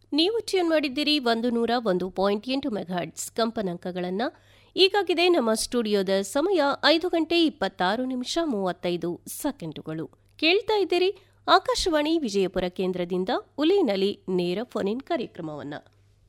ನೀವು ಟ್ಯೂನ್ ಮಾಡಿದ್ದೀರಿ ಒಂದು ನೂರ ಒಂದು ಪಾಯಿಂಟ್ ಎಂಟು ಮೆಗಾಹರ್ಟ್ಸ್ ಕಂಪನಾಂಕಗಳನ್ನು ಈಗಾಗಿದೆ ನಮ್ಮ ಸ್ಟುಡಿಯೋದ ಸಮಯ ಐದು ಗಂಟೆ ಇಪ್ಪತ್ತಾರು ನಿಮಿಷ ಮೂವತ್ತೈದು ಸೆಕೆಂಡುಗಳು ಕೇಳ್ತಾ ಇದ್ದೀರಿ ಆಕಾಶವಾಣಿ ವಿಜಯಪುರ ಕೇಂದ್ರದಿಂದ ಉಲಿನಲ್ಲಿ ನೇರ ಫೋನಿನ್ ಕಾರ್ಯಕ್ರಮವನ್ನು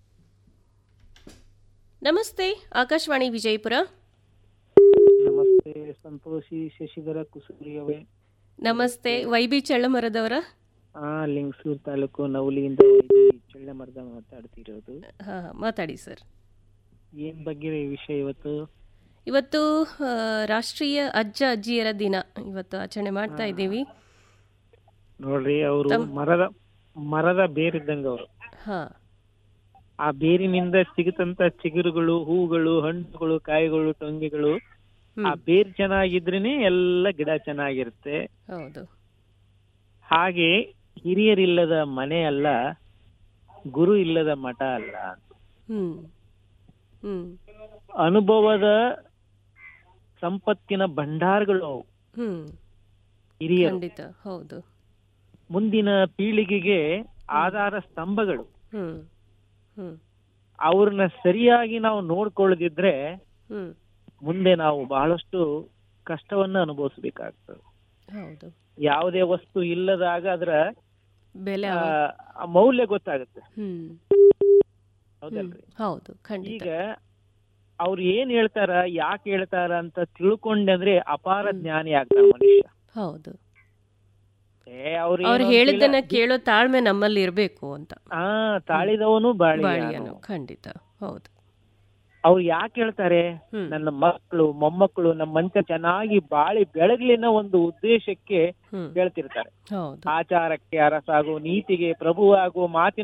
ನಮಸ್ತೆ ಆಕಾಶವಾಣಿ ವಿಜಯಪುರ ನಮಸ್ತೆ ಸಂತೋಷಿ ಶಶಿಧರ ಕುಸುರಿಯವೇ ನಮಸ್ತೆ ವೈಬಿ ಚಳ್ಳಮರದವರ ಆ ಲಿಂಗಸೂರ್ ತಾಲೂಕು ನವಲಿಯಿಂದ ವೈದ್ಯ ಚಳ್ಳಮರದ ಮಾತಾಡ್ತಿರೋದು ಹಾ ಮಾತಾಡಿ ಸರ್ ಏನ್ ಬಗ್ಗೆ ಈ ವಿಷಯ ಇವತ್ತು ಇವತ್ತು ಆ, ರಾಷ್ಟ್ರೀಯ ಅಜ್ಜ ಅಜ್ಜಿಯರ ದಿನ ಇವತ್ತು ಆಚರಣೆ ಮಾಡ್ತಾ ಇದ್ದೀವಿ ನೋಡ್ರಿ ಅವರು ಮರದ ಮರದ ಬೇರಿದ್ದಂಗ ಅವರು ಹಾ ಆ ಬೇರಿನಿಂದ ಸಿಗತಂತ ಚಿಗುರುಗಳು ಹೂಗಳು ಹಣ್ಣುಗಳು ಕಾಯಿಗಳು ಟೊಂಗೆಗಳು ಆ ಹ್ಮ್ ಬೇರ್ ಚೆನ್ನಾಗಿದ್ರೇನೆ ಎಲ್ಲ ಗಿಡ ಚೆನ್ನಾಗಿರುತ್ತೆ ಹೌದು ಹಾಗೆ ಹಿರಿಯರಿಲ್ಲದ ಮನೆ ಅಲ್ಲ ಗುರು ಇಲ್ಲದ ಮಠ ಅಲ್ಲ ಹ್ಮ್ ಹ್ಮ್ ಅನುಭವದ ಸಂಪತ್ತಿನ ಭಂಡಾರಗಳು ಅವು ಹ್ಮ್ ಹಿರಿಯರು ಖಂಡಿತ ಹೌದು ಮುಂದಿನ ಪೀಳಿಗೆಗೆ ಆಧಾರ ಸ್ತಂಭಗಳು ಹ್ಮ್ ಹ್ಮ್ ಅವ್ರನ್ನ ಸರಿಯಾಗಿ ನಾವು ನೋಡ್ಕೊಳ್ಳದಿದ್ರೆ ಹ್ಮ್ ಮುಂದೆ ನಾವು ಬಹಳಷ್ಟು ಕಷ್ಟವನ್ನ ಅನುಭವಿಸ್ಬೇಕಾಗ್ತದೆ ಹೌದು ಯಾವುದೇ ವಸ್ತು ಇಲ್ಲದಾಗ ಅದರ ಬೆಲೆ ಆ, ಅವ- ಆ ಮೌಲ್ಯ ಗೊತ್ತಾಗುತ್ತೆ ಹ್ಮ್ ಹ್ಮ್. ಹೌದಲ್ರಿ ಹೌದು ಖಂಡಿತ ಈಗ ಅವ್ರು ಏನ್ ಹೇಳ್ತಾರ ಯಾಕೆ ಹೇಳ್ತಾರ ಅಂತ ತಿಳ್ಕೊಂಡೆ ಅಂದ್ರೆ ಅಪಾರ ಜ್ಞಾನಿ ಆಗ್ತಾರ ಮನುಷ್ಯ ಹೌದು ಏ ಅವ್ರು ಅವ್ರು ಏನು ಹೇಳಿದ್ದನ್ನ ಅಂತಿಲ್ಲ. ಕೇಳೋ ತಾಳ್ಮೆ ನಮ್ಮಲ್ಲಿ ಇರಬೇಕು ಅಂತ ಆ ತಾಳಿದವನು ಬಾಳಿ ಬಾಳಿಯನು ಖಂಡಿತ ಹೌದು ಅವ್ರು ಯಾಕೆ ಹೇಳ್ತಾರೆ ಹ್ಮ್ ನನ್ನ ಮಕ್ಕಳು ಮೊಮ್ಮಕ್ಕಳು ನಮ್ಮ ಮನುಷ್ಯ ಚೆನ್ನಾಗಿ ಬಾಳಿ ಬೆಳಗ್ಲಿನ ಒಂದು ಉದ್ದೇಶಕ್ಕೆ ಹ್ಮ್ ಹೇಳ್ತಿರ್ತಾರೆ ಹೌದು ಆಚಾರಕ್ಕೆ ಅರಸಾಗು ನೀತಿಗೆ ಪ್ರಭುವಾಗು ಮಾತಿನ